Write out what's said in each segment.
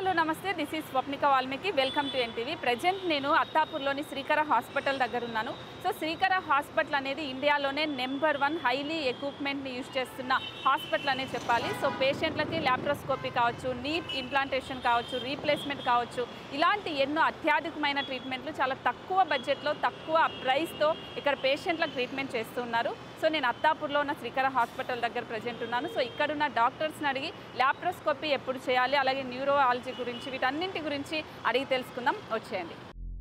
Hello నమస్తే this is Swapnika Valmiki welcome to NTV present నేను అత్తాపూర్లోని శ్రీకర హాస్పిటల్ దగ్గర ఉన్నాను సో శ్రీకర హాస్పిటల్ అనేది ఇండియాలోనే నెంబర్ వన్ హైలీ ఎక్విప్మెంట్ని యూజ్ చేస్తున్న హాస్పిటల్ అనే చెప్పాలి సో పేషెంట్లకి ల్యాప్రోస్కోపీ కావచ్చు నీట్ ఇంప్లాంటేషన్ కావచ్చు రీప్లేస్మెంట్ కావచ్చు ఇలాంటి ఎన్నో అత్యాధికమైన ట్రీట్మెంట్లు చాలా తక్కువ బడ్జెట్లో తక్కువ ప్రైస్తో ఇక్కడ పేషెంట్లకు ట్రీట్మెంట్ చేస్తున్నారు సో నేను అత్తాపూర్లో ఉన్న శ్రీకర హాస్పిటల్ దగ్గర ప్రజెంట్ ఉన్నాను సో ఇక్కడున్న డాక్టర్స్ని అడిగి ల్యాప్రోస్కోపీ ఎప్పుడు చేయాలి అలాగే న్యూరోఆలజీ గురించి వీటన్నింటి గురించి అడిగి తెలుసుకుందాం వచ్చేయండి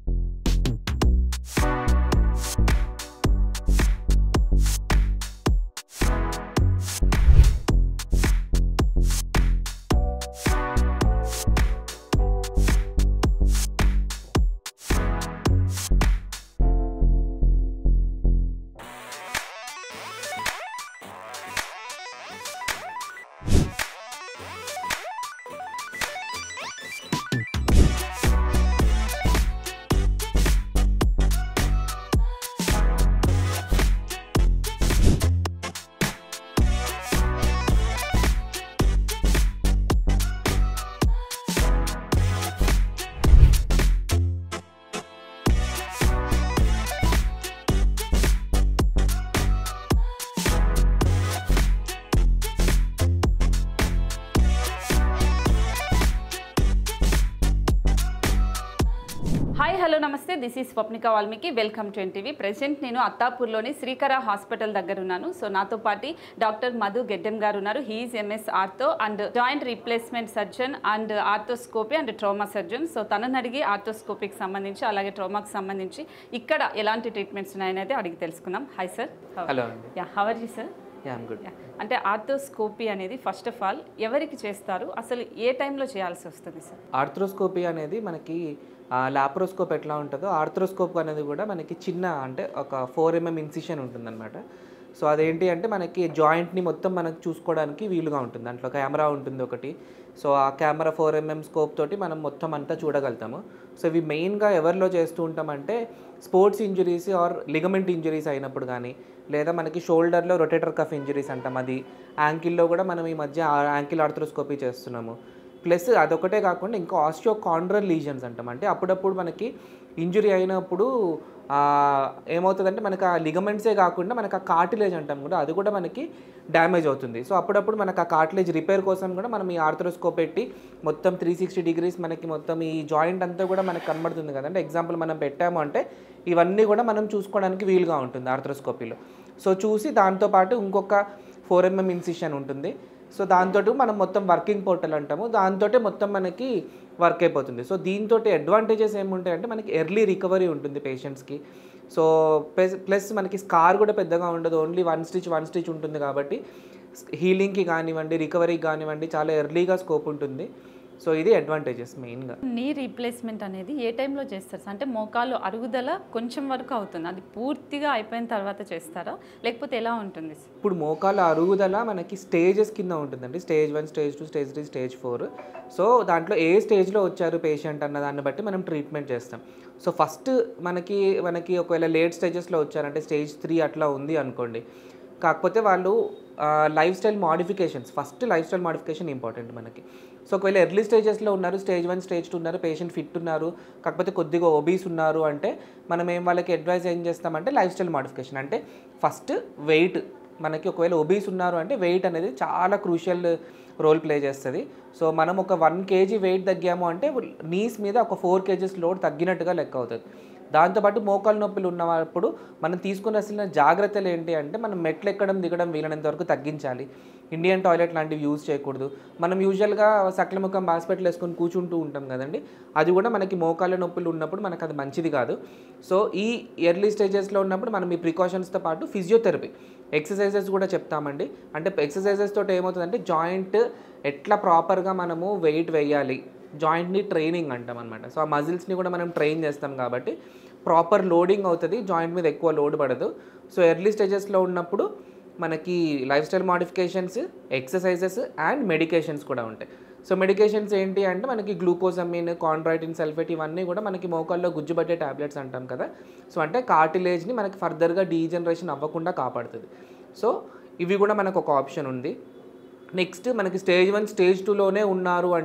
హాయ్ హలో నమస్తే this is Swapnika Valmiki welcome to NTV present నేను అత్తాపూర్లోని శ్రీకర హాస్పిటల్ దగ్గర ఉన్నాను సో నాతో పాటు డాక్టర్ మధు గెడ్డెం గారు ఉన్నారు he is MS ortho and joint replacement surgeon and arthroscopy and trauma surgeon so తనని అడిగి ఆర్థోస్కోపీకి సంబంధించి అలాగే ట్రోమాకి సంబంధించి ఇక్కడ ఎలాంటి ట్రీట్మెంట్స్ ఉన్నాయనేది అడిగి తెలుసుకుందాం హాయ్ సార్ హలో అండి yeah how are you sir yeah I'm good అంటే ఆర్థోస్కోపీ అనేది ఫస్ట్ ఆఫ్ ఆల్ ఎవరికి చేస్తారు అసలు ఏ టైంలో చేయాల్సి వస్తుంది సార్ ఆర్థ్రోస్కోపీ అనేది మనకి లాప్రోస్కోప్ ఎట్లా ఉంటుందో ఆర్థ్రోస్కోప్ అనేది కూడా మనకి చిన్న అంటే ఒక ఫోర్ ఎంఎం ఇన్సిషన్ ఉంటుందన్నమాట సో అదేంటి అంటే మనకి జాయింట్ని మొత్తం మనకు చూసుకోవడానికి వీలుగా ఉంటుంది దాంట్లో కెమెరా ఉంటుంది ఒకటి సో ఆ కెమెరా ఫోర్ ఎంఎం స్కోప్ తోటి మనం మొత్తం అంతా చూడగలుగుతాము సో ఇవి మెయిన్గా ఎవరిలో చేస్తూ ఉంటామంటే sports injuries or ligament injuries అయినప్పుడు కానీ లేదా మనకి షోల్డర్లో రొటేటర్ కఫ్ ఇంజరీస్ అంటాం అది యాంకిల్లో కూడా మనం ఈ మధ్య యాంకిల్ ఆర్థ్రోస్కోపీ చేస్తున్నాము ప్లస్ అదొకటే కాకుండా ఇంకా ఆస్టియో కాండ్రల్ లీజన్స్ అంటాం అంటే అప్పుడప్పుడు మనకి ఇంజురీ అయినప్పుడు ఆ, ఏమవుతుందంటే మనకి ఆ లిగమెంట్సే కాకుండా మనకి ఆ కార్టిలేజ్ అంటాం కూడా అది కూడా మనకి డ్యామేజ్ అవుతుంది సో అప్పుడప్పుడు మనకు ఆ కార్టిలేజ్ రిపేర్ కోసం కూడా మనం ఈ ఆర్థ్రోస్కోప్ పెట్టి మొత్తం త్రీ సిక్స్టీ డిగ్రీస్ మనకి మొత్తం ఈ జాయింట్ అంతా కూడా మనకి కనబడుతుంది కదంటే ఎగ్జాంపుల్ మనం పెట్టాము అంటే ఇవన్నీ కూడా మనం చూసుకోవడానికి వీలుగా ఉంటుంది ఆర్థ్రోస్కోపీలో సో చూసి దాంతోపాటు ఇంకొక ఫోర్ ఎంఎం ఇన్సిషన్ ఉంటుంది సో దాంతో మనం మొత్తం వర్కింగ్ పోర్టల్ అంటాము దాంతో మొత్తం మనకి వర్క్ అయిపోతుంది సో దీంతో అడ్వాంటేజెస్ ఏముంటాయంటే మనకి ఎర్లీ రికవరీ ఉంటుంది పేషెంట్స్కి సో ప్లస్ ప్లస్ మనకి స్కార్ కూడా పెద్దగా ఉండదు only one stitch one stitch ఉంటుంది కాబట్టి హీలింగ్కి కానివ్వండి రికవరీకి కానివ్వండి చాలా ఎర్లీగా స్కోప్ ఉంటుంది సో ఇది అడ్వాంటేజెస్ మెయిన్గా నీ రీప్లేస్మెంట్ అనేది ఏ టైంలో చేస్తారు సార్ అంటే మోకాలు అరుగుదల కొంచెం వరకు అవుతుంది అది పూర్తిగా అయిపోయిన తర్వాత చేస్తారా లేకపోతే ఎలా ఉంటుంది సార్ ఇప్పుడు మోకాల అరుగుదల మనకి స్టేజెస్ కింద ఉంటుందండి stage one stage two stage three stage four so దాంట్లో ఏ స్టేజ్లో వచ్చారు పేషెంట్ అన్న దాన్ని బట్టి మనం ట్రీట్మెంట్ చేస్తాం సో ఫస్ట్ మనకి మనకి ఒకవేళ లేట్ స్టేజెస్లో వచ్చారంటే స్టేజ్ త్రీ అట్లా ఉంది అనుకోండి కాకపోతే వాళ్ళు lifestyle modifications first lifestyle modification important మనకి సో ఒకవేళ ఎర్లీ స్టేజెస్లో ఉన్నారు స్టేజ్ వన్ స్టేజ్ టూ ఉన్నారు పేషెంట్ ఫిట్ ఉన్నారు కాకపోతే కొద్దిగా ఒబీస్ ఉన్నారు అంటే మనం ఏం వాళ్ళకి అడ్వైస్ ఏం చేస్తామంటే లైఫ్ స్టైల్ మాడిఫికేషన్ అంటే ఫస్ట్ వెయిట్ మనకి ఒకవేళ ఒబీస్ ఉన్నారు అంటే వెయిట్ అనేది చాలా క్రూషియల్ రోల్ ప్లే చేస్తుంది సో మనం ఒక వన్ కేజీ వెయిట్ తగ్గాము అంటే నీస్ మీద ఒక ఫోర్ కేజీస్ లోడ్ తగ్గినట్టుగా లెక్క అవుతుంది దాంతోపాటు మోకాలు నొప్పులు ఉన్నప్పుడు మనం తీసుకున్న జాగ్రత్తలు ఏంటి అంటే మనం మెట్లు ఎక్కడం దిగడం వీలైనంత వరకు తగ్గించాలి ఇండియన్ టాయిలెట్ లాంటివి యూజ్ చేయకూడదు మనం యూజువల్గా సక్లముఖం హాస్పిటల్ వేసుకొని కూర్చుంటూ ఉంటాం కదండి అది కూడా మనకి మోకాళ్ళ నొప్పులు ఉన్నప్పుడు మనకు అది మంచిది కాదు సో ఈ ఎర్లీ స్టేజెస్లో ఉన్నప్పుడు మనం ఈ ప్రికాషన్స్తో పాటు ఫిజియోథెరపీ ఎక్సర్సైజెస్ కూడా చెప్తామండి అంటే ఎక్సర్సైజెస్ తోటి ఏమవుతుందంటే జాయింట్ ఎట్లా ప్రాపర్గా మనము వెయిట్ వేయాలి జాయింట్ని ట్రైనింగ్ అంటాం అనమాట సో ఆ మజిల్స్ని కూడా మనం ట్రైన్ చేస్తాం కాబట్టి ప్రాపర్ లోడింగ్ అవుతుంది జాయింట్ మీద ఎక్కువ లోడ్ పడదు సో ఎర్లీ స్టేజెస్లో ఉన్నప్పుడు మనకి lifestyle modifications exercises and medications కూడా ఉంటాయి సో మెడికేషన్స్ ఏంటి అంటే మనకి గ్లూకోజమిన్ కాండ్రాయిటిన్ సల్ఫేట్ ఇవన్నీ కూడా మనకి మోకాల్లో గుజ్జుబట్టే టాబ్లెట్స్ అంటాం కదా సో అంటే కార్టిలేజ్ని మనకి ఫర్దర్గా డీజనరేషన్ అవ్వకుండా కాపాడుతుంది సో ఇవి కూడా మనకు ఒక ఆప్షన్ ఉంది నెక్స్ట్ మనకి స్టేజ్ వన్ స్టేజ్ టూలోనే ఉన్నారు అంటే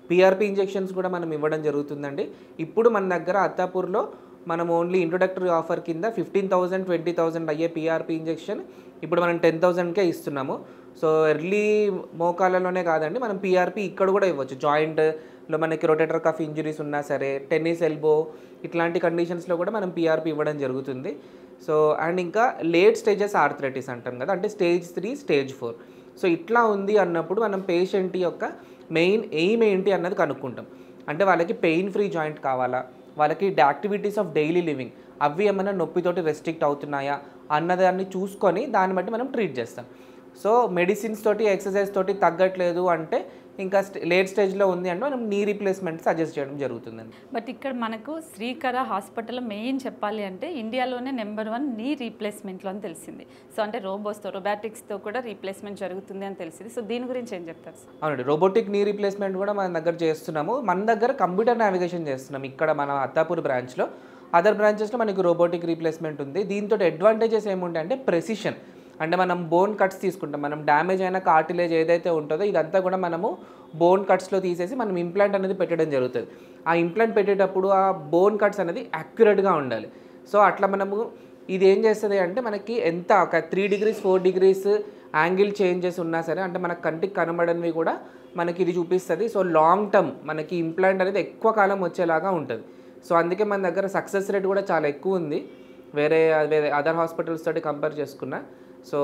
పిఆర్పి ఇంజెక్షన్స్ కూడా మనం ఇవ్వడం జరుగుతుందండి ఇప్పుడు మన దగ్గర అత్తాపూర్లో మనం ఓన్లీ ఇంట్రొడక్టరీ ఆఫర్ కింద ఫిఫ్టీన్ థౌసండ్ ట్వంటీ థౌసండ్ అయ్యే పిఆర్పి ఇంజెక్షన్ ఇప్పుడు మనం టెన్ థౌసండ్కే ఇస్తున్నాము సో ఎర్లీ మోకాళ్ళలోనే కాదండి మనం పిఆర్పి ఇక్కడ కూడా ఇవ్వచ్చు జాయింట్లో మనకి రొటేటర్ కఫ్ ఇంజరీస్ ఉన్నా సరే టెన్నిస్ ఎల్బో ఇట్లాంటి కండిషన్స్లో కూడా మనం పిఆర్పి ఇవ్వడం జరుగుతుంది సో అండ్ ఇంకా లేట్ స్టేజెస్ ఆర్థరైటిస్ అంటాం కదా అంటే stage three stage four so ఇట్లా ఉంది అన్నప్పుడు మనం పేషెంట్ యొక్క మెయిన్ ఎయిమ్ ఏంటి అన్నది కనుక్కుంటాం అంటే వాళ్ళకి పెయిన్ ఫ్రీ జాయింట్ కావాలా వాళ్ళకి యాక్టివిటీస్ ఆఫ్ డైలీ లివింగ్ అవి ఏమైనా నొప్పితోటి రెస్ట్రిక్ట్ అవుతున్నాయా అన్నదాన్ని చూసుకొని దాన్ని బట్టి మనం ట్రీట్ చేస్తాం సో మెడిసిన్స్ తోటి ఎక్సర్సైజ్ తోటి తగ్గట్లేదు అంటే ఇంకా లేట్ స్టేజ్లో ఉంది అంటే మనం నీ రీప్లేస్మెంట్ సజెస్ట్ చేయడం జరుగుతుందండి బట్ ఇక్కడ మనకు శ్రీకర హాస్పిటల్ మెయిన్ చెప్పాలి అంటే ఇండియాలోనే నెంబర్ వన్ నీ రీప్లేస్మెంట్లో అని తెలిసింది సో అంటే రోబోస్తో రొబాటిక్స్తో కూడా రీప్లేస్మెంట్ జరుగుతుంది అని తెలిసింది సో దీని గురించి ఏం చెప్తారు సార్ అవునండి రోబోటిక్ నీ రీప్లేస్మెంట్ కూడా మన దగ్గర చేస్తున్నాము మన దగ్గర కంప్యూటర్ నావిగేషన్ చేస్తున్నాం ఇక్కడ మన అత్తాపూర్ బ్రాంచ్లో అదర్ బ్రాంచెస్లో మనకి రోబోటిక్ రీప్లేస్మెంట్ ఉంది దీంతో అడ్వాంటేజెస్ ఏముంటాయి అంటే ప్రెసిషన్ అంటే మనం బోన్ కట్స్ తీసుకుంటాం మనం డ్యామేజ్ అయిన కార్టిలేజ్ ఏదైతే ఉంటుందో ఇదంతా కూడా మనము బోన్ కట్స్లో తీసేసి మనం ఇంప్లాంట్ అనేది పెట్టడం జరుగుతుంది ఆ ఇంప్లాంట్ పెట్టేటప్పుడు ఆ బోన్ కట్స్ అనేది యాక్యురేట్గా ఉండాలి సో అట్లా మనము ఇది ఏం చేస్తుంది అంటే మనకి ఎంత ఒక three degrees four degrees angle changes ఉన్నా సరే అంటే మన కంటికి కనబడనివి కూడా మనకి ఇది చూపిస్తుంది సో లాంగ్ టర్మ్ మనకి ఇంప్లాంట్ అనేది ఎక్కువ కాలం వచ్చేలాగా ఉంటుంది సో అందుకే మన దగ్గర సక్సెస్ రేట్ కూడా చాలా ఎక్కువ ఉంది వేరే వేరే అదర్ హాస్పిటల్స్ తోటి కంపేర్ చేసుకున్నా సో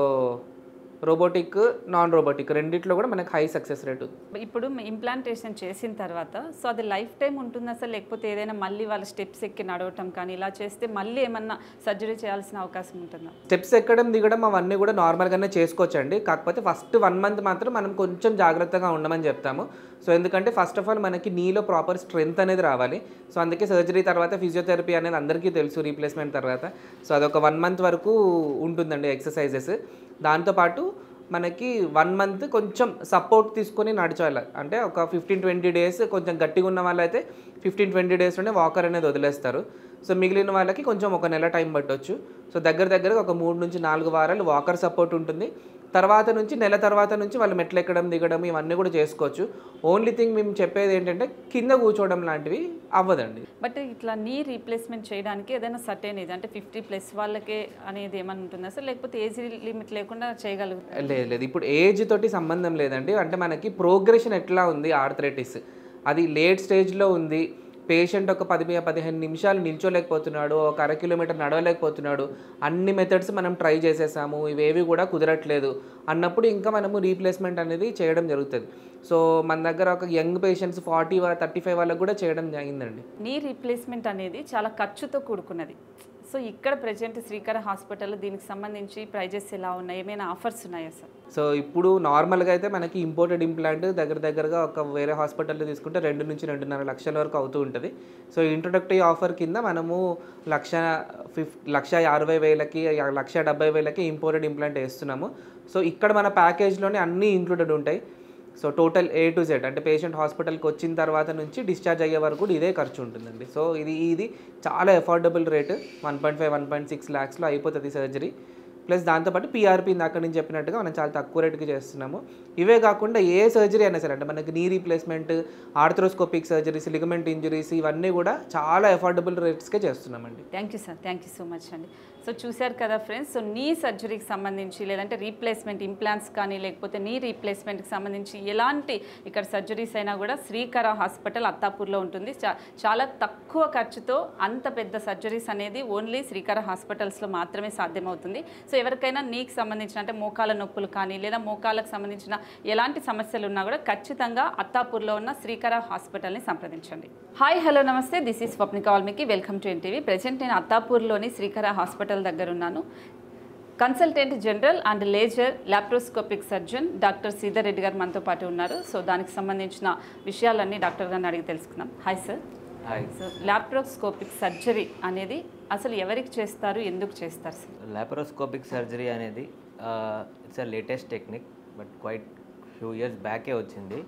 రోబోటిక్ నాన్ రోబోటిక్ రెండిట్లో కూడా మనకి హై సక్సెస్ రేట్ ఉంది ఇప్పుడు ఇంప్లాంటేషన్ చేసిన తర్వాత సో అది లైఫ్ టైం ఉంటుందా సార్ లేకపోతే ఏదైనా మళ్ళీ వాళ్ళ స్టెప్స్ ఎక్కి నడవటం కానీ ఇలా చేస్తే మళ్ళీ ఏమన్నా సర్జరీ చేయాల్సిన అవకాశం ఉంటుందా స్టెప్స్ ఎక్కడం దిగడం అవన్నీ కూడా నార్మల్గానే చేసుకోవచ్చండి కాకపోతే ఫస్ట్ వన్ మంత్ మాత్రం మనం కొంచెం జాగ్రత్తగా ఉండమని చెప్తాము సో ఎందుకంటే ఫస్ట్ ఆఫ్ ఆల్ మనకి నీలో ప్రాపర్ స్ట్రెంత్ అనేది రావాలి సో అందుకే సర్జరీ తర్వాత ఫిజియోథెరపీ అనేది అందరికీ తెలుసు రీప్లేస్మెంట్ తర్వాత సో అదొక వన్ మంత్ వరకు ఉంటుందండి ఎక్సర్సైజెస్ దాంతోపాటు మనకి వన్ మంత్ కొంచెం సపోర్ట్ తీసుకొని నడిచాలి అంటే ఒక ఫిఫ్టీన్ ట్వంటీ డేస్ కొంచెం గట్టిగా ఉన్న వాళ్ళైతే ఫిఫ్టీన్ ట్వంటీ డేస్లోనే వాకర్ అనేది వదిలేస్తారు సో మిగిలిన వాళ్ళకి కొంచెం ఒక నెల టైం పట్టొచ్చు సో దగ్గర దగ్గర ఒక మూడు నుంచి నాలుగు వారాలు వాకర్ సపోర్ట్ ఉంటుంది తర్వాత నుంచి నెల తర్వాత నుంచి వాళ్ళు మెట్లు ఎక్కడం దిగడం ఇవన్నీ కూడా చేసుకోవచ్చు ఓన్లీ థింగ్ మేము చెప్పేది ఏంటంటే కింద కూర్చోవడం లాంటివి అవ్వదండి బట్ ఇట్లా నీ రీప్లేస్మెంట్ చేయడానికి ఏదైనా సర్టెన్ ఏజ్ అంటే ఫిఫ్టీ ప్లస్ వాళ్ళకే అనేది ఏమైనా ఉంటుందా సార్ లేకపోతే ఏజ్ లిమిట్ లేకుండా చేయగలుగుతారు లేదు లేదు ఇప్పుడు ఏజ్ తోటి సంబంధం లేదండి అంటే మనకి ప్రోగ్రెషన్ ఎట్లా ఉంది ఆర్థరైటిస్ అది లేట్ స్టేజ్లో ఉంది పేషెంట్ ఒక పది పదిహేను నిమిషాలు నిల్చోలేకపోతున్నాడు ఒక అర కిలోమీటర్ నడవలేకపోతున్నాడు అన్ని మెథడ్స్ మనం ట్రై చేసేసాము ఇవేవి కూడా కుదరట్లేదు అన్నప్పుడు ఇంకా మనము రీప్లేస్మెంట్ అనేది చేయడం జరుగుతుంది సో మన దగ్గర ఒక young patients forty thirty five వాళ్ళకి కూడా చేయడం జరిగిందండి నీ రీప్లేస్మెంట్ అనేది చాలా ఖర్చుతో కూడుకున్నది సో ఇక్కడ ప్రజెంట్ శ్రీకర హాస్పిటల్ దీనికి సంబంధించి ప్రైజెస్ ఎలా ఉన్నాయి ఏమైనా ఆఫర్స్ ఉన్నాయా సార్ సో ఇప్పుడు నార్మల్గా అయితే మనకి ఇంపోర్టెడ్ ఇంప్లాంట్ దగ్గర దగ్గరగా ఒక వేరే హాస్పిటల్లో తీసుకుంటే రెండు నుంచి రెండున్నర లక్షల వరకు అవుతూ ఉంటుంది సో ఇంట్రొడక్టరీ ఆఫర్ కింద మనము లక్ష ఫిఫ్ లక్ష అరవై వేలకి లక్ష డెబ్బై వేలకి ఇంపోర్టెడ్ ఇంప్లాంట్ వేస్తున్నాము సో ఇక్కడ మన ప్యాకేజ్లోనే అన్నీ ఇంక్లూడెడ్ ఉంటాయి so total A to Z అంటే పేషెంట్ హాస్పిటల్కి వచ్చిన తర్వాత నుంచి డిశ్చార్జ్ అయ్యే వరకు కూడా ఇదే ఖర్చు ఉంటుందండి సో ఇది ఇది చాలా affordable rate one point five one point six ల్యాక్స్లో అయిపోతుంది సర్జరీ ప్లస్ దాంతోపాటు పీఆర్పీ ఇందాక నుంచి చెప్పినట్టుగా మనం చాలా తక్కువ రేటుకి చేస్తున్నాము ఇవే కాకుండా ఏ సర్జరీ అయినా సరే అంటే మనకి knee replacement arthroscopic surgeries ligament injuries ఇవన్నీ కూడా చాలా అఫోర్డబుల్ రేట్స్కే చేస్తున్నామండి thank you sir thank you so much అండి సో చూశారు కదా ఫ్రెండ్స్ సో నీ సర్జరీకి సంబంధించి లేదంటే రీప్లేస్మెంట్ ఇంప్లాంట్స్ కానీ లేకపోతే నీ రీప్లేస్మెంట్కి సంబంధించి ఎలాంటి ఇక్కడ సర్జరీస్ అయినా కూడా శ్రీకర హాస్పిటల్ అత్తాపూర్లో ఉంటుంది చా చాలా తక్కువ ఖర్చుతో అంత పెద్ద సర్జరీస్ అనేది ఓన్లీ శ్రీకర హాస్పిటల్స్లో మాత్రమే సాధ్యమవుతుంది సో ఎవరికైనా నీకు సంబంధించిన అంటే మోకాల నొప్పులు కానీ లేదా మోకాలకు సంబంధించిన ఎలాంటి సమస్యలు ఉన్నా కూడా ఖచ్చితంగా అత్తాపూర్లో ఉన్న శ్రీకర హాస్పిటల్ని సంప్రదించండి హాయ్ హలో నమస్తే this is Swapnika Valmiki welcome to NTV present నేను అత్తాపూర్లోని శ్రీకర హాస్పిటల్ దగ్గర ఉన్నాను consultant general and laser laparoscopic surgeon doctor Sridhar Reddy గారు మనతో పాటు ఉన్నారు సో దానికి సంబంధించిన విషయాలన్నీ డాక్టర్ గారిని అడిగి తెలుసుకుందాం hi sir hi so laparoscopic surgery అనేది అసలు ఎవరికి చేస్తారు ఎందుకు చేస్తారు సార్ లాపరోస్కోపిక్ సర్జరీ అనేది it's uh latest technique but quite few years బ్యాకే వచ్చింది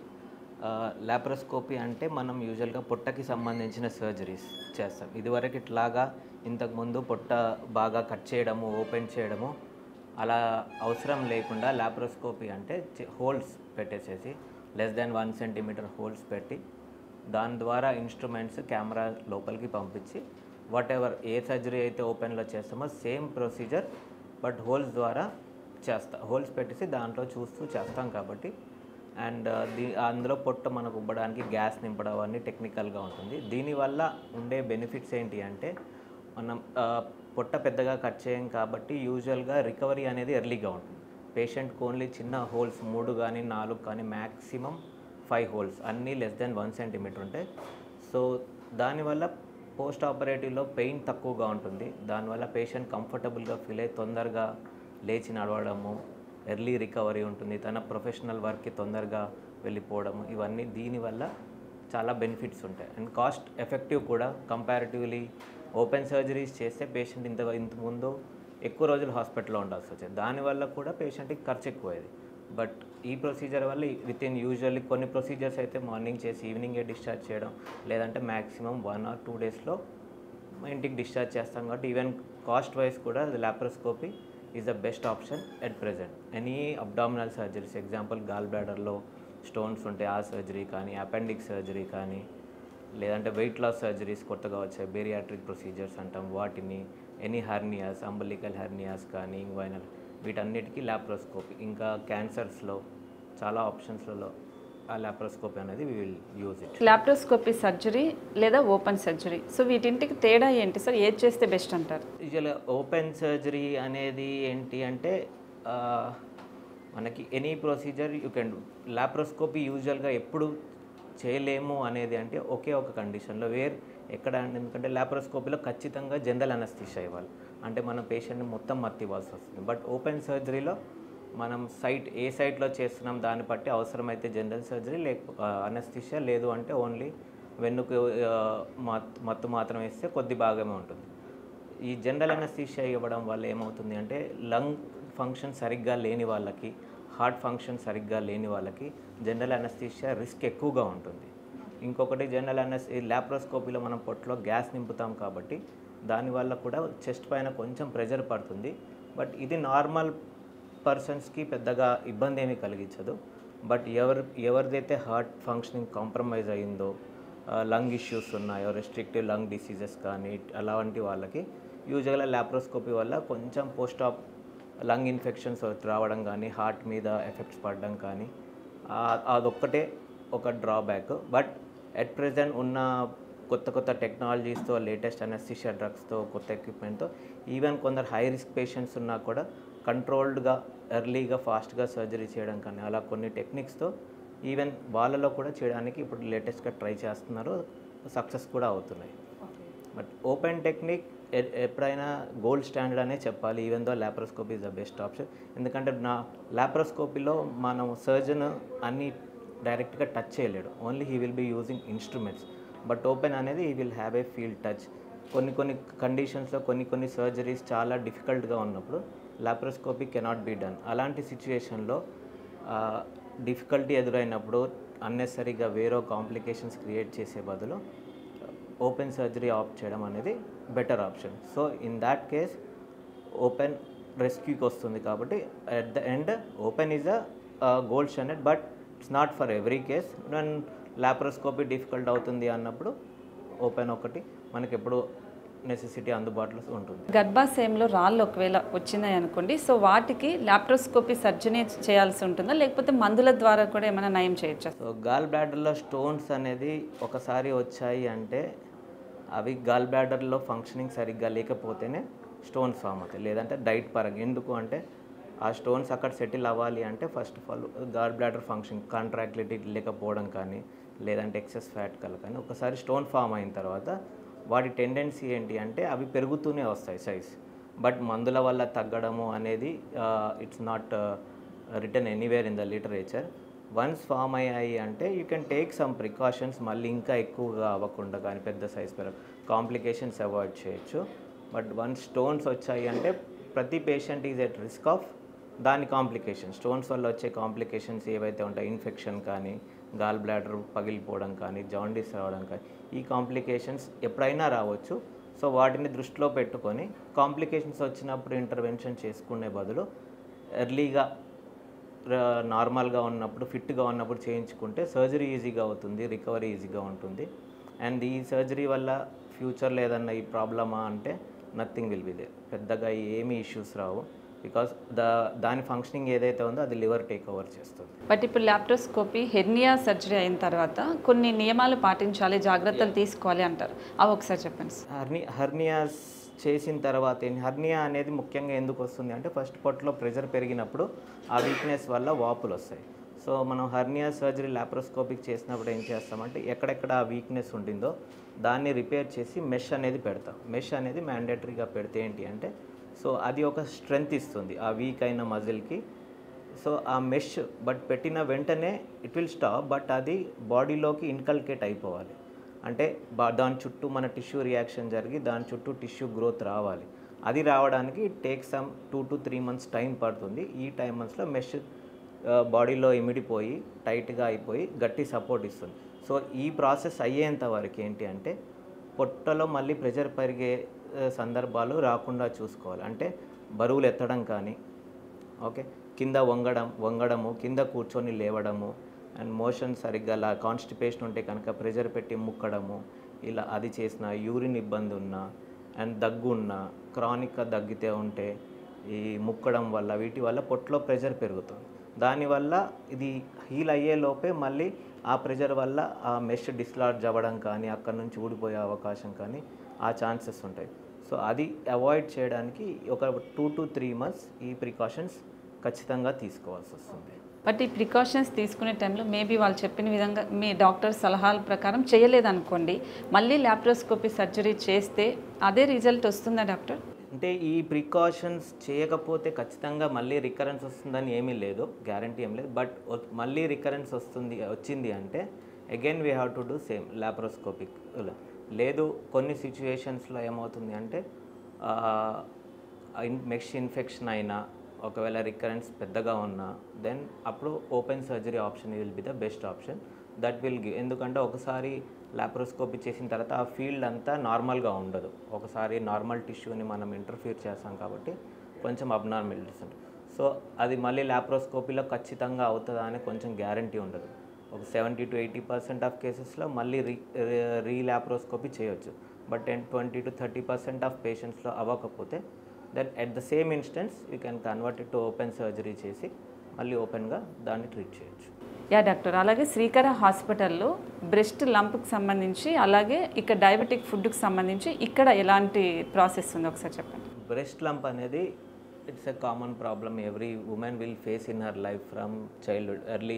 లాప్రోస్కోపీ అంటే మనం యూజువల్గా పొట్టకి సంబంధించిన సర్జరీస్ చేస్తాం ఇదివరకు ఇట్లాగా ఇంతకుముందు పొట్ట బాగా కట్ చేయడము ఓపెన్ చేయడము అలా అవసరం లేకుండా లాప్రోస్కోపీ అంటే హోల్స్ పెట్టేసేసి less than one centimetre holes పెట్టి దాని ద్వారా ఇన్స్ట్రుమెంట్స్ కెమెరా లోపలికి పంపించి వాట్ ఎవర్ ఏ సర్జరీ అయితే ఓపెన్లో చేస్తామో సేమ్ ప్రొసీజర్ బట్ హోల్స్ ద్వారా చేస్తా హోల్స్ పెట్టేసి దాంట్లో చూస్తూ చేస్తాం కాబట్టి అండ్ దీ అందులో పొట్ట మనకు ఉబ్బడానికి గ్యాస్ నింపడం అవన్నీ టెక్నికల్గా ఉంటుంది దీనివల్ల ఉండే బెనిఫిట్స్ ఏంటి అంటే మనం ఆ, పొట్ట పెద్దగా కట్ చేయం కాబట్టి యూజువల్గా రికవరీ అనేది ఎర్లీగా ఉంటుంది పేషెంట్కి ఓన్లీ చిన్న హోల్స్ మూడు కానీ నాలుగు కానీ మ్యాక్సిమం ఫైవ్ హోల్స్ అన్నీ లెస్ దెన్ వన్ సెంటీమీటర్ ఉంటాయి సో దానివల్ల పోస్ట్ ఆపరేటివ్లో పెయిన్ తక్కువగా ఉంటుంది దానివల్ల పేషెంట్ కంఫర్టబుల్గా ఫీల్ అయ్యి తొందరగా లేచి నడవడము ఎర్లీ రికవరీ ఉంటుంది తన ప్రొఫెషనల్ వర్క్కి తొందరగా వెళ్ళిపోవడము ఇవన్నీ దీనివల్ల చాలా బెనిఫిట్స్ ఉంటాయి అండ్ కాస్ట్ ఎఫెక్టివ్ కూడా కంపారిటివ్లీ ఓపెన్ సర్జరీస్ చేస్తే పేషెంట్ ఇంత ఇంత ముందు ఎక్కువ రోజులు హాస్పిటల్లో ఉండాల్సి వచ్చేది దానివల్ల కూడా పేషెంట్కి ఖర్చు ఎక్కువయ్యేది బట్ ఈ ప్రొసీజర్ వల్ల విత్ ఇన్ యూజువల్లీ కొన్ని ప్రొసీజర్స్ అయితే మార్నింగ్ చేసి ఈవినింగే డిశ్చార్జ్ చేయడం లేదంటే మ్యాక్సిమం వన్ ఆర్ టూ డేస్లో ఇంటికి డిశ్చార్జ్ చేస్తాం కాబట్టి ఈవెన్ కాస్ట్ వైజ్ కూడా laparoscopy is the best option at present any abdominal surgeries example gall బ్లాడర్లో స్టోన్స్ ఉంటే ఆ సర్జరీ కానీ అపెండిక్స్ సర్జరీ కానీ లేదంటే వెయిట్ లాస్ సర్జరీస్ కొత్తగా వచ్చాయి బేరియాట్రిక్ ప్రొసీజర్స్ అంటాం వాటిని ఎనీ హెర్నియాస్ అంబలికల్ హెర్నియాస్ కానీ ఇంగ్వైనల్ వీటన్నిటికీ ల్యాప్రోస్కోపీ ఇంకా క్యాన్సర్స్లో చాలా ఆప్షన్స్లలో ఆ ల్యాప్రోస్కోపీ అనేది we will use it laparoscopy surgery లేదా ఓపెన్ సర్జరీ సో వీటింటికి తేడా ఏంటి సార్ ఏది చేస్తే బెస్ట్ అంటారు యూజువల్గా ఓపెన్ సర్జరీ అనేది ఏంటి అంటే ఆ, మనకి any procedure you can do laparoscopy యూజువల్గా ఎప్పుడు చేయలేము అనేది అంటే ఒకే ఒక కండిషన్లో వేర్ ఎక్కడ అంటే ఎందుకంటే లాప్రోస్కోపీలో ఖచ్చితంగా జనరల్ అనస్థిషియా ఇవ్వాలి అంటే మనం పేషెంట్ని మొత్తం మత్తి ఇవ్వాల్సి వస్తుంది బట్ ఓపెన్ సర్జరీలో మనం సైట్ ఏ సైట్లో చేస్తున్నాం దాన్ని బట్టి అవసరమైతే జనరల్ సర్జరీ లేక అనస్థిషియా లేదు అంటే ఓన్లీ వెన్నుకు ఆ, మత్ మత్తు మాత్రం వేస్తే కొద్ది భాగమే ఉంటుంది ఈ జనరల్ అనస్థీషియా ఇవ్వడం వల్ల ఏమవుతుంది అంటే లంగ్ ఫంక్షన్ సరిగ్గా లేని వాళ్ళకి హార్ట్ ఫంక్షన్ సరిగ్గా లేని వాళ్ళకి జనరల్ అనస్థీషియా రిస్క్ ఎక్కువగా ఉంటుంది ఇంకొకటి జనరల్ అనస్ ల్యాప్రోస్కోపీలో మనం పొట్టలో గ్యాస్ నింపుతాం కాబట్టి దానివల్ల కూడా చెస్ట్ పైన కొంచెం ప్రెజర్ పడుతుంది బట్ ఇది నార్మల్ పర్సన్స్కి పెద్దగా ఇబ్బంది ఏమీ కలిగించదు బట్ ఎవరు ఎవరిదైతే హార్ట్ ఫంక్షనింగ్ కాంప్రమైజ్ అయిందో లంగ్ ఇష్యూస్ ఉన్నాయో రెస్ట్రిక్టివ్ లంగ్ డిసీజెస్ కానీ అలాంటి వాళ్ళకి యూజువల్గా ల్యాప్రోస్కోపీ వల్ల కొంచెం పోస్ట్ ఆప్ లంగ్ ఇన్ఫెక్షన్స్ రావడం కానీ హార్ట్ మీద ఎఫెక్ట్స్ పడడం కానీ ఆ- అదొక్కటే ఒక డ్రాబ్యాక్ బట్ ఎట్ ప్రెజెంట్ ఉన్న కొత్త కొత్త టెక్నాలజీస్తో లేటెస్ట్ అనస్థిషియా డ్రగ్స్తో కొత్త ఎక్విప్మెంట్తో ఈవెన్ కొందరు హై రిస్క్ పేషెంట్స్ ఉన్నా కూడా కంట్రోల్డ్గా ఎర్లీగా ఫాస్ట్గా సర్జరీ చేయడం కానీ అలా కొన్ని టెక్నిక్స్తో ఈవెన్ వాళ్ళలో కూడా చేయడానికి ఇప్పుడు లేటెస్ట్గా ట్రై చేస్తున్నారు సక్సెస్ కూడా అవుతున్నాయి బట్ ఓపెన్ టెక్నిక్ ఎ- ఎప్పుడైనా గోల్డ్ స్టాండర్డ్ అనే చెప్పాలి even though laparoscopy is the best option ఎందుకంటే నా ల్యాప్రోస్కోపీలో మనం సర్జన్ అన్ని డైరెక్ట్గా టచ్ చేయలేడు only he will be using instruments but open అనేది ఈ will have a field touch కొన్ని కొన్ని కండిషన్స్లో కొన్ని కొన్ని సర్జరీస్ చాలా డిఫికల్ట్గా ఉన్నప్పుడు ల్యాప్రోస్కోపీ కెనాట్ బీ డన్ అలాంటి సిచ్యువేషన్లో డిఫికల్టీ ఎదురైనప్పుడు అన్నెసరీగా వేరే కాంప్లికేషన్స్ క్రియేట్ చేసే బదులు ఓపెన్ సర్జరీ ఆప్ట్ చేయడం అనేది better option so in that case open రెస్క్యూకి వస్తుంది కాబట్టి at the end open is a gold standard but it's not for every case and laparoscopy difficult అవుతుంది అన్నప్పుడు ఓపెన్ ఒకటి మనకి ఎప్పుడు నెసెసిటీ అందుబాటులో ఉంటుంది గర్భాశయంలో రాళ్ళు ఒకవేళ వచ్చినాయి అనుకోండి సో వాటికి లాప్రోస్కోపీ సర్జరీ చేయాల్సి ఉంటుందా లేకపోతే మందుల ద్వారా కూడా ఏమైనా నయం చేయొచ్చా సో గాల్ బ్లాడర్లో స్టోన్స్ అనేది ఒకసారి వచ్చాయి అంటే అవి గాల్ బ్లాడర్లో ఫంక్షనింగ్ సరిగ్గా లేకపోతేనే స్టోన్స్ ఫామ్ అవుతాయి లేదంటే డైట్ పరంగా ఎందుకు అంటే ఆ స్టోన్స్ అక్కడ సెటిల్ అవ్వాలి అంటే first of all gall bladder function contractility లేకపోవడం కానీ లేదంటే ఎక్సెస్ ఫ్యాట్ కల కానీ ఒకసారి స్టోన్ ఫామ్ అయిన తర్వాత వాటి టెండెన్సీ ఏంటి అంటే అవి పెరుగుతూనే వస్తాయి సైజ్ బట్ మందుల వల్ల తగ్గడము అనేది it's not return anywhere in the literature once form అయ్యాయి అంటే you can take some precautions మళ్ళీ ఇంకా ఎక్కువగా అవ్వకుండా కానీ పెద్ద సైజ్ పెరగ కాంప్లికేషన్స్ అవాయిడ్ చేయొచ్చు బట్ వన్స్ స్టోన్స్ వచ్చాయి అంటే ప్రతి patient is at risk of దాని కాంప్లికేషన్ స్టోన్స్ వల్ల వచ్చే కాంప్లికేషన్స్ ఏవైతే ఉంటాయి ఇన్ఫెక్షన్ కానీ గాల్ బ్లాడర్ పగిలిపోవడం కానీ జాండీస్ రావడం కానీ ఈ కాంప్లికేషన్స్ ఎప్పుడైనా రావచ్చు సో వాటిని దృష్టిలో పెట్టుకొని కాంప్లికేషన్స్ వచ్చినప్పుడు ఇంటర్వెన్షన్ చేసుకునే బదులు ఎర్లీగా నార్మల్గా ఉన్నప్పుడు ఫిట్గా ఉన్నప్పుడు చేయించుకుంటే సర్జరీ ఈజీగా అవుతుంది రికవరీ ఈజీగా ఉంటుంది అండ్ ఈ సర్జరీ వల్ల ఫ్యూచర్లో ఏదన్నా ఈ ప్రాబ్లమా అంటే నథింగ్ విల్ బి దే పెద్దగా ఏమీ ఇష్యూస్ రావు బికాస్ ద దాని ఫంక్షనింగ్ ఏదైతే ఉందో అది లివర్ టేక్ ఓవర్ చేస్తుంది బట్ ఇప్పుడు ల్యాప్టోస్కోపీ హెర్నియా సర్జరీ అయిన తర్వాత కొన్ని నియమాలు పాటించాలి జాగ్రత్తలు తీసుకోవాలి అంటారు అవి ఒకసారి చెప్పండి సార్ హర్ని హర్నియాస్ చేసిన తర్వాత ఏంటి హర్నియా అనేది ముఖ్యంగా ఎందుకు వస్తుంది అంటే ఫస్ట్ పొట్లో ప్రెషర్ పెరిగినప్పుడు ఆ వీక్నెస్ వల్ల వాపులు వస్తాయి సో మనం హర్నియా సర్జరీ లాప్రోస్కోపిక్ చేసినప్పుడు ఏం చేస్తామంటే ఎక్కడెక్కడ ఆ వీక్నెస్ ఉంటుందో దాన్ని రిపేర్ చేసి మెష్ అనేది పెడతాం మెష్ అనేది మ్యాండేటరీగా పెడితే ఏంటి అంటే సో అది ఒక స్ట్రెంగ్త్ ఇస్తుంది ఆ వీక్ అయిన మజిల్కి సో ఆ మెష్ బట్ పెట్టిన వెంటనే ఇట్ విల్ స్టాప్ బట్ అది బాడీలోకి ఇన్కల్కేట్ అయిపోవాలి అంటే బా దాని చుట్టూ మన టిష్యూ రియాక్షన్ జరిగి దాని చుట్టూ టిష్యూ గ్రోత్ రావాలి అది రావడానికి it take some two to three months time పడుతుంది ఈ టైం మంత్స్లో మెష్ బాడీలో ఇమిడిపోయి టైట్గా అయిపోయి గట్టి సపోర్ట్ ఇస్తుంది సో ఈ ప్రాసెస్ అయ్యేంత వరకు ఏంటి అంటే పొట్టలో మళ్ళీ ప్రెషర్ పెరిగే ఆ, సందర్భాలు రాకుండా చూసుకోవాలి అంటే బరువులు ఎత్తడం కానీ ఓకే కింద వంగడం వంగడము కింద కూర్చొని లేవడము అండ్ మోషన్ సరిగ్గా లా కాన్స్టిపేషన్ ఉంటే కనుక ప్రెషర్ పెట్టి ముక్కడము ఇలా అది చేసిన యూరిన్ ఇబ్బంది ఉన్నా అండ్ దగ్గు ఉన్నా క్రానిక్గా దగ్గితే ఉంటే ఈ ముక్కడం వల్ల వీటి వల్ల పొట్టలో ప్రెషర్ పెరుగుతుంది దానివల్ల ఇది హీల్ అయ్యే లోపే మళ్ళీ ఆ ప్రెషర్ వల్ల ఆ మెష్ డిస్లార్జ్ అవ్వడం కానీ అక్కడ నుంచి ఊడిపోయే అవకాశం కానీ ఆ ఛాన్సెస్ ఉంటాయి సో అది అవాయిడ్ చేయడానికి ఒక టూ టు త్రీ మంత్స్ ఈ ప్రికాషన్స్ ఖచ్చితంగా తీసుకోవాల్సి వస్తుంది బట్ ఈ ప్రికాషన్స్ తీసుకునే టైంలో మేబీ వాళ్ళు చెప్పిన విధంగా మీ డాక్టర్ సలహాల ప్రకారం చేయలేదనుకోండి మళ్ళీ ల్యాప్రోస్కోపీ సర్జరీ చేస్తే అదే రిజల్ట్ వస్తుందా డాక్టర్ అంటే ఈ ప్రికాషన్స్ చేయకపోతే ఖచ్చితంగా మళ్ళీ రికరెన్స్ వస్తుందని ఏమీ లేదు గ్యారంటీ ఏం లేదు బట్ మళ్ళీ రికరెన్స్ వస్తుంది వచ్చింది అంటే again we have to do same laparoscopic లేదు కొన్ని సిచ్యువేషన్స్లో ఏమవుతుంది అంటే మెష్ ఇన్ఫెక్షన్ అయినా ఒకవేళ రికరెన్స్ పెద్దగా ఉన్నా దెన్ అప్పుడు open surgery option will be the best option that will give ఎందుకంటే ఒకసారి లాప్రోస్కోపీ చేసిన తర్వాత ఆ ఫీల్డ్ అంతా నార్మల్గా ఉండదు ఒకసారి నార్మల్ టిష్యూని మనం ఇంటర్ఫియర్ చేస్తాం కాబట్టి కొంచెం అబ్నార్మలిటీస్ ఉంటాయి సో అది మళ్ళీ లాప్రోస్కోపీలో ఖచ్చితంగా అవుతుందా అని కొంచెం గ్యారంటీ ఉండదు ఒక seventy to eighty percent of కేసెస్లో మళ్ళీ రీ రీ లాప్రోస్కోపీ చేయొచ్చు but ten twenty to thirty percent of పేషెంట్స్లో అవ్వకపోతే then at the same instance you can convert it to open surgery చేసి మళ్ళీ ఓపెన్గా దాన్ని ట్రీట్ చేయొచ్చు యా డాక్టర్ అలాగే శ్రీకర హాస్పిటల్లో బ్రెస్ట్ లంప్కి సంబంధించి అలాగే ఇక్కడ డయాబెటిక్ ఫుడ్కి సంబంధించి ఇక్కడ ఎలాంటి ప్రాసెస్ ఉంది ఒకసారి చెప్పండి బ్రెస్ట్ లంప్ అనేది it's a common problem every women will face in her life from childhood early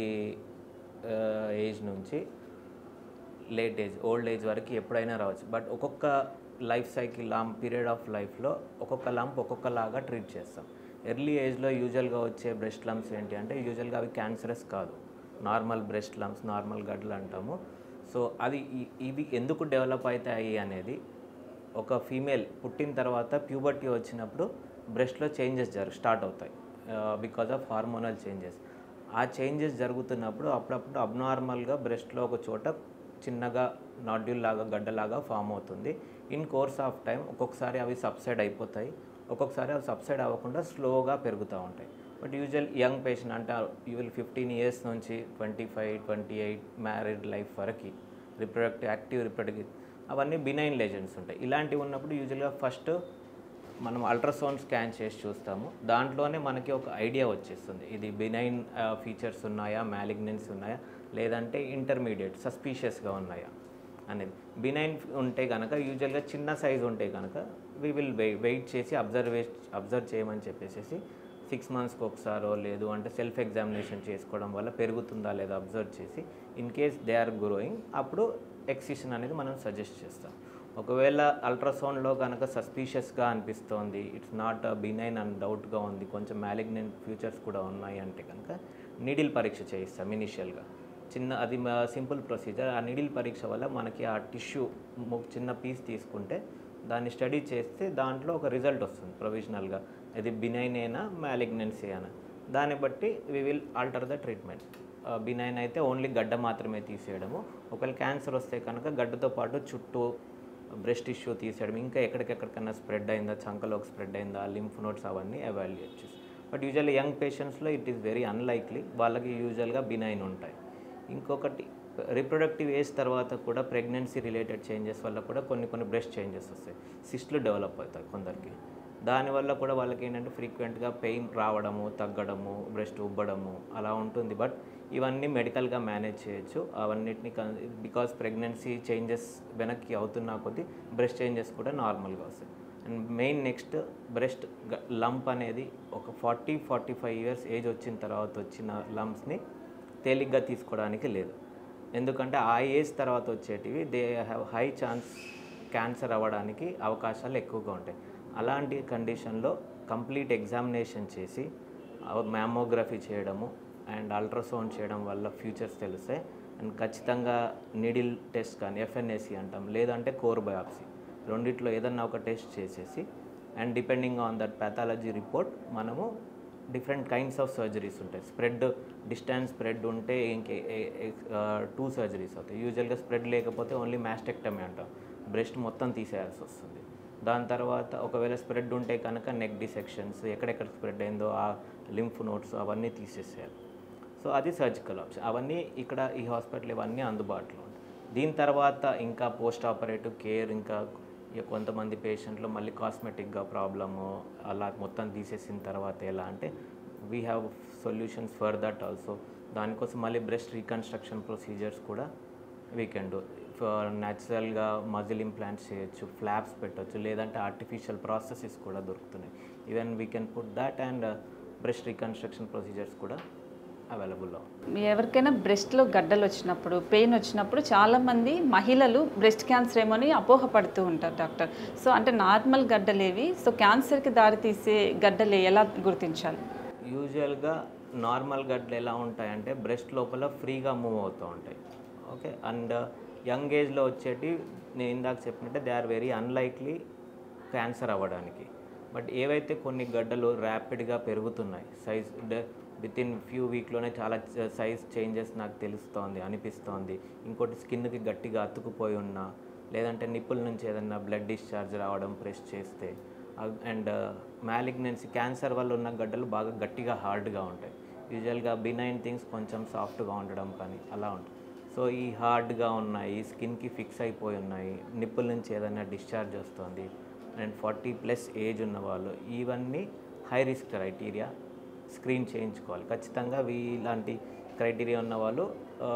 age నుంచి లేట్ ఏజ్ ఓల్డ్ ఏజ్ వరకు ఎప్పుడైనా రావచ్చు బట్ ఒక్కొక్క life cycle lump period of లైఫ్లో ఒక్కొక్క లంప్ ఒక్కొక్కలాగా ట్రీట్ చేస్తాం ఎర్లీ ఏజ్లో యూజువల్గా వచ్చే బ్రెస్ట్ లంప్స్ ఏంటి అంటే యూజువల్గా అవి క్యాన్సరస్ కాదు నార్మల్ బ్రెస్ట్ లంప్స్ నార్మల్ గడ్డలు అంటాము సో అది ఈ- ఇవి ఎందుకు డెవలప్ అవుతాయి అనేది ఒక ఫీమేల్ పుట్టిన తర్వాత ప్యూబర్టీ వచ్చినప్పుడు బ్రెస్ట్లో చేంజెస్ జరు స్టార్ట్ అవుతాయి బికాజ్ ఆఫ్ హార్మోనల్ చేంజెస్ ఆ చేంజెస్ జరుగుతున్నప్పుడు అప్పుడప్పుడు అబ్నార్మల్గా బ్రెస్ట్లో ఒక చోట చిన్నగా నాడ్యూల్ లాగా గడ్డలాగా ఫామ్ అవుతుంది ఇన్ కోర్స్ ఆఫ్ టైం ఒక్కొక్కసారి అవి సబ్సైడ్ అయిపోతాయి ఒక్కొక్కసారి అవి సబ్సైడ్ అవ్వకుండా స్లోగా పెరుగుతూ ఉంటాయి బట్ యూజువల్ యంగ్ పేషెంట్ అంటే యూజువల్ ఫిఫ్టీన్ ఇయర్స్ నుంచి twenty five twenty eight married life వరకు రిప్రొడక్టివ్ యాక్టివ్ రిప్రొడక్టివ్ అవన్నీ బినైన్ లెజెండ్స్ ఉంటాయి ఇలాంటివి ఉన్నప్పుడు యూజువల్గా ఫస్ట్ మనం అల్ట్రాసౌండ్ స్కాన్ చేసి చూస్తాము దాంట్లోనే మనకి ఒక ఐడియా వచ్చేస్తుంది ఇది బినైన్ ఫీచర్స్ ఉన్నాయా మ్యాలిగ్నెన్స్ ఉన్నాయా లేదంటే ఇంటర్మీడియట్ సస్పీషియస్గా ఉన్నాయా అనేది బినైన్ ఉంటే కనుక యూజువల్గా చిన్న సైజ్ ఉంటే కనుక వీ విల్ వెయిట్ చేసి అబ్జర్వే అబ్జర్వ్ చేయమని చెప్పేసి సిక్స్ మంత్స్కి ఒకసారో లేదు అంటే సెల్ఫ్ ఎగ్జామినేషన్ చేసుకోవడం వల్ల పెరుగుతుందా లేదా అబ్జర్వ్ చేసి in case they are growing అప్పుడు ఎక్సిషన్ అనేది మనం సజెస్ట్ చేస్తాం ఒకవేళ అల్ట్రాసౌండ్లో కనుక సస్పీషియస్గా అనిపిస్తోంది ఇట్స్ నాట్ బినైన్ అండ్ డౌట్గా ఉంది కొంచెం మ్యాలిగ్నెంట్ ఫ్యూచర్స్ కూడా ఉన్నాయి అంటే కనుక నీడిల్ పరీక్ష చేయిస్తాం ఇనిషియల్గా చిన్న అది సింపుల్ ప్రొసీజర్ ఆ నీడిల్ పరీక్ష వల్ల మనకి ఆ టిష్యూ చిన్న పీస్ తీసుకుంటే దాన్ని స్టడీ చేస్తే దాంట్లో ఒక రిజల్ట్ వస్తుంది ప్రొవిజనల్గా ఇది బినైన్ అయినా మ్యాలిగ్నెన్సీ అయినా దాన్ని బట్టి we will alter the treatment benign అయితే ఓన్లీ గడ్డ మాత్రమే తీసేయడము ఒకవేళ క్యాన్సర్ వస్తే కనుక గడ్డతో పాటు చుట్టూ బ్రెస్ట్ టిష్యూ తీసేయడం ఇంకా ఎక్కడికెక్కడికన్నా స్ప్రెడ్ అయిందా చంకలోకి స్ప్రెడ్ అయిందా లింఫ్ నోట్స్ అవన్నీ ఎవాల్యుయేట్ చేసి బట్ యూజువల్లీ యంగ్ పేషెంట్స్లో ఇట్ ఈస్ వెరీ అన్లైక్లీ వాళ్ళకి యూజువల్గా బినైన్ ఉంటాయి ఇంకొకటి రిప్రొడక్టివ్ ఏజ్ తర్వాత కూడా ప్రెగ్నెన్సీ రిలేటెడ్ చేంజెస్ వల్ల కూడా కొన్ని కొన్ని బ్రెస్ట్ చేంజెస్ వస్తాయి సిస్ట్లు డెవలప్ అవుతాయి కొందరికి దానివల్ల కూడా వాళ్ళకి ఏంటంటే ఫ్రీక్వెంట్గా పెయిన్ రావడము తగ్గడము బ్రెస్ట్ ఉబ్బడము అలా ఉంటుంది బట్ ఇవన్నీ మెడికల్గా మేనేజ్ చేయొచ్చు అవన్నిటిని బికాస్ ప్రెగ్నెన్సీ చేంజెస్ వెనక్కి అవుతున్నా కొద్దీ బ్రెస్ట్ చేంజెస్ కూడా నార్మల్గా వస్తాయి and main next breast lump అనేది ఒక forty forty five years age వచ్చిన తర్వాత వచ్చిన లంప్స్ని తేలిగ్గా తీసుకోవడానికి లేదు ఎందుకంటే ఆ ఏజ్ తర్వాత వచ్చేటివి they have high chance cancer అవ్వడానికి అవకాశాలు ఎక్కువగా ఉంటాయి అలాంటి కండిషన్లో కంప్లీట్ ఎగ్జామినేషన్ చేసి మ్యామోగ్రఫీ చేయడము అండ్ అల్ట్రాసౌండ్ చేయడం వల్ల ఫ్యూచర్స్ తెలుస్తాయి అండ్ ఖచ్చితంగా నీడిల్ టెస్ట్ కానీ ఎఫ్ఎన్ఏసి అంటాం లేదంటే కోర్ బయాప్సీ రెండిట్లో ఏదన్నా ఒక టెస్ట్ చేసేసి and depending on that pathology report మనము డిఫరెంట్ కైండ్స్ ఆఫ్ సర్జరీస్ ఉంటాయి స్ప్రెడ్ డిస్టెన్స్ స్ప్రెడ్ ఉంటే ఇంకే టూ సర్జరీస్ అవుతాయి యూజువల్గా స్ప్రెడ్ లేకపోతే ఓన్లీ మ్యాస్టెక్టమీ అంటాం బ్రెస్ట్ మొత్తం తీసేయాల్సి వస్తుంది దాని తర్వాత ఒకవేళ స్ప్రెడ్ ఉంటే కనుక నెక్ డిసెక్షన్స్ ఎక్కడెక్కడ స్ప్రెడ్ అయిందో ఆ లింఫ్ నోట్స్ అవన్నీ తీసేసేయాలి సో అది సర్జికల్ ఆప్షన్ అవన్నీ ఇక్కడ ఈ హాస్పిటల్ ఇవన్నీ అందుబాటులో ఉంటాయి దీని తర్వాత ఇంకా పోస్ట్ ఆపరేటివ్ కేర్ ఇంకా ఇక కొంతమంది పేషెంట్లు మళ్ళీ కాస్మెటిక్గా ప్రాబ్లము అలా మొత్తం తీసేసిన తర్వాత ఎలా అంటే we have solutions for that also దానికోసం మళ్ళీ బ్రెస్ట్ రీకన్స్ట్రక్షన్ ప్రొసీజర్స్ కూడా వీ కెన్ డూ న్యాచురల్గా మజిల్ ఇంప్లాంట్స్ చేయొచ్చు ఫ్లాప్స్ పెట్టొచ్చు లేదంటే ఆర్టిఫిషియల్ ప్రాసెసెస్ కూడా దొరుకుతున్నాయి even we can put that and breast reconstruction procedures కూడా అవైలబుల్లో ఎవరికైనా బ్రెస్ట్లో గడ్డలు వచ్చినప్పుడు పెయిన్ వచ్చినప్పుడు చాలామంది మహిళలు బ్రెస్ట్ క్యాన్సర్ ఏమో అని అపోహపడుతూ ఉంటారు డాక్టర్ సో అంటే నార్మల్ గడ్డలేవి సో క్యాన్సర్కి దారితీసే గడ్డలు ఎలా గుర్తించాలి యూజువల్గా నార్మల్ గడ్డలు ఎలా ఉంటాయంటే బ్రెస్ట్ లోపల ఫ్రీగా మూవ్ అవుతూ ఉంటాయి ఓకే అండ్ యంగ్ ఏజ్లో వచ్చేటి నేను ఇందాక చెప్పినట్టే they are very unlikely cancer అవ్వడానికి బట్ ఏవైతే కొన్ని గడ్డలు ర్యాపిడ్గా పెరుగుతున్నాయి సైజ్ విత్ ఇన్ ఫ్యూ వీక్లోనే చాలా సైజ్ చేంజెస్ నాకు తెలుస్తోంది అనిపిస్తోంది ఇంకోటి స్కిన్కి గట్టిగా అతుకుపోయి ఉన్నా లేదంటే నిప్పుల నుంచి ఏదన్నా బ్లడ్ డిశ్చార్జ్ రావడం ప్రెస్ చేస్తే అండ్ మ్యాలిగ్నెన్సీ క్యాన్సర్ వల్ల ఉన్న గడ్డలు బాగా గట్టిగా హార్డ్గా ఉంటాయి యూజువల్గా బినైన్ థింగ్స్ కొంచెం సాఫ్ట్గా ఉండడం కానీ అలా ఉంటుంది సో ఈ హార్డ్గా ఉన్నాయి స్కిన్కి ఫిక్స్ అయిపోయి ఉన్నాయి నిప్పుల నుంచి ఏదైనా డిశ్చార్జ్ వస్తుంది అండ్ ఫార్టీ ప్లస్ ఏజ్ ఉన్న వాళ్ళు ఇవన్నీ హై రిస్క్ క్రైటీరియా స్క్రీన్ చేయించుకోవాలి ఖచ్చితంగా వీ ఇలాంటి క్రైటీరియా ఉన్న వాళ్ళు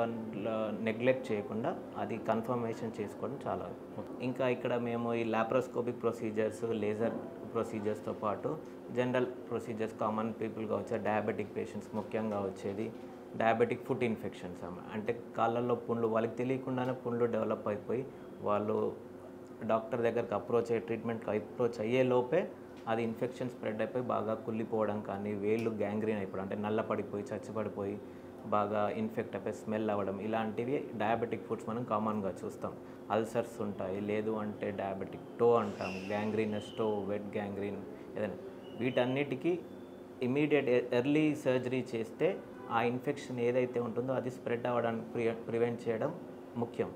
నెగ్లెక్ట్ చేయకుండా అది కన్ఫర్మేషన్ చేసుకోవడం చాలా ముఖ్యం. ఇంకా ఇక్కడ మేము ఈ లాప్రోస్కోపిక్ ప్రొసీజర్స్ లేజర్ ప్రొసీజర్స్తో పాటు జనరల్ ప్రొసీజర్స్ కామన్ పీపుల్గా వచ్చే డయాబెటిక్ పేషెంట్స్ ముఖ్యంగా వచ్చేది డయాబెటిక్ ఫుట్ ఇన్ఫెక్షన్స్ అన్నమాట అంటే కాళ్ళల్లో పుండ్లు వాళ్ళకి తెలియకుండానే పుండ్లు డెవలప్ అయిపోయి వాళ్ళు డాక్టర్ దగ్గరికి అప్రోచ్ అయ్యే ట్రీట్మెంట్కి అప్రోచ్ అయ్యే లోపే అది ఇన్ఫెక్షన్ స్ప్రెడ్ అయిపోయి బాగా కుళ్ళిపోవడం కానీ వేళ్ళు గ్యాంగ్రీన్ అయిపోవడం అంటే నల్లపడిపోయి చచ్చిపడిపోయి బాగా ఇన్ఫెక్ట్ అయిపోయి స్మెల్ అవ్వడం ఇలాంటివి డయాబెటిక్ ఫుడ్స్ మనం కామన్గా చూస్తాం అల్సర్స్ ఉంటాయి లేదు అంటే డయాబెటిక్ టో అంటాం గ్యాంగ్రీనస్ టో వెట్ గ్యాంగ్రీన్ ఏదైనా వీటన్నిటికీ ఇమీడియట్ ఎర్లీ సర్జరీ చేస్తే ఆ ఇన్ఫెక్షన్ ఏదైతే ఉంటుందో అది స్ప్రెడ్ అవ్వడానికి ప్రి ప్రివెంట్ చేయడం ముఖ్యం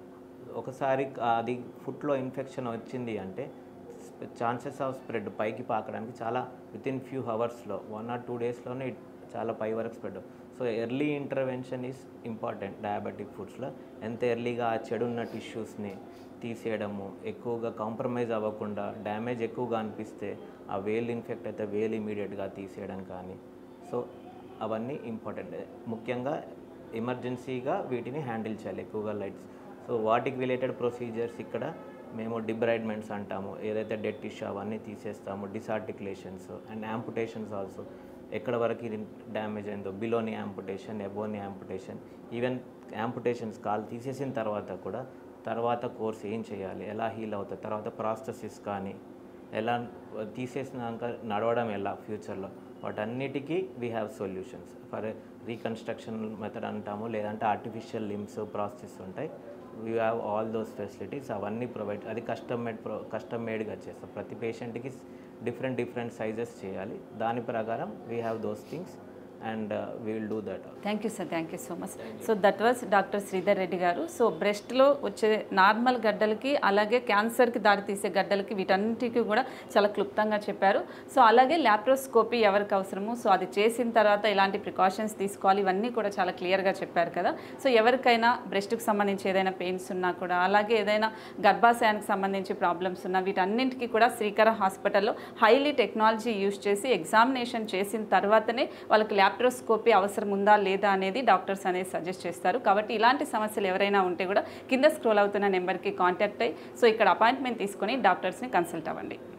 ఒకసారి అది ఫుట్లో ఇన్ఫెక్షన్ వచ్చింది అంటే ఛాన్సెస్ ఆఫ్ స్ప్రెడ్ పైకి పాకడానికి చాలా విత్ ఇన్ ఫ్యూ అవర్స్లో వన్ ఆర్ టూ డేస్లోనే చాలా పై వరకు spread so early intervention is important diabetic ఫుడ్స్లో ఎంత ఎర్లీగా ఆ చెడున్న టిష్యూస్ని తీసేయడము ఎక్కువగా కాంప్రమైజ్ అవ్వకుండా డ్యామేజ్ ఎక్కువగా అనిపిస్తే ఆ వేలు ఇన్ఫెక్ట్ అయితే వేలు ఇమీడియట్గా తీసేయడం కానీ సో అవన్నీ ఇంపార్టెంట్ ముఖ్యంగా ఎమర్జెన్సీగా వీటిని హ్యాండిల్ చేయాలి ఎక్కువగా లైట్స్ సో వాటికి రిలేటెడ్ ప్రొసీజర్స్ ఇక్కడ మేము డిబ్రైడ్మెంట్స్ అంటాము ఏదైతే డెడ్ టిష్యూ అవన్నీ తీసేస్తాము డిసార్టికులేషన్స్ అండ్ యాంపుటేషన్స్ ఆల్సో ఎక్కడ వరకు ఇది డ్యామేజ్ అయిందో below knee amputation above knee amputation even amputations కాల్ తీసేసిన తర్వాత కూడా తర్వాత కోర్స్ ఏం చేయాలి ఎలా హీల్ అవుతుంది తర్వాత ప్రాస్థెసిస్ కానీ ఎలా తీసేసినాక నడవడం ఎలా ఫ్యూచర్లో వాటన్నిటికీ we have solutions for reconstruction method అంటాము లేదంటే ఆర్టిఫిషియల్ లిమ్స్ ప్రాసెస్ ఉంటాయి we have all those facilities అవన్నీ ప్రొవైడ్ అది కస్టమ్ మేడ్ ప్రో కస్టమ్ మేడ్గా చేస్తాం ప్రతి పేషెంట్కి డిఫరెంట్ డిఫరెంట్ సైజెస్ చేయాలి దాని ప్రకారం we have those things and we will do that thank you sir thank you so much so that was doctor Sridhar Reddy గారు సో బ్రెస్ట్లో వచ్చే నార్మల్ గడ్డలకి అలాగే క్యాన్సర్కి దారితీసే గడ్డలకి వీటన్నిటికీ కూడా చాలా క్లుప్తంగా చెప్పారు సో అలాగే ల్యాప్రోస్కోపీ ఎవరికి అవసరము సో అది చేసిన తర్వాత ఎలాంటి ప్రికాషన్స్ తీసుకోవాలి ఇవన్నీ కూడా చాలా క్లియర్గా చెప్పారు కదా సో ఎవరికైనా బ్రెస్ట్కి సంబంధించి ఏదైనా పెయిన్స్ ఉన్నా కూడా అలాగే ఏదైనా గర్భాశయానికి సంబంధించి ప్రాబ్లమ్స్ ఉన్నా వీటన్నింటికి కూడా శ్రీకర హాస్పిటల్లో హైలీ టెక్నాలజీ యూజ్ చేసి ఎగ్జామినేషన్ చేసిన తర్వాతనే వాళ్ళకి ల్యాప్రోస్కోపీ అవసరం ఉందా లేదా అనేది డాక్టర్స్ అనేది సజెస్ట్ చేస్తారు కాబట్టి ఇలాంటి సమస్యలు ఎవరైనా ఉంటే కూడా కింద స్క్రోల్ అవుతున్న నెంబర్కి కాంటాక్ట్ అయ్యి సో ఇక్కడ అపాయింట్మెంట్ తీసుకొని డాక్టర్స్ని కన్సల్ట్ అవ్వండి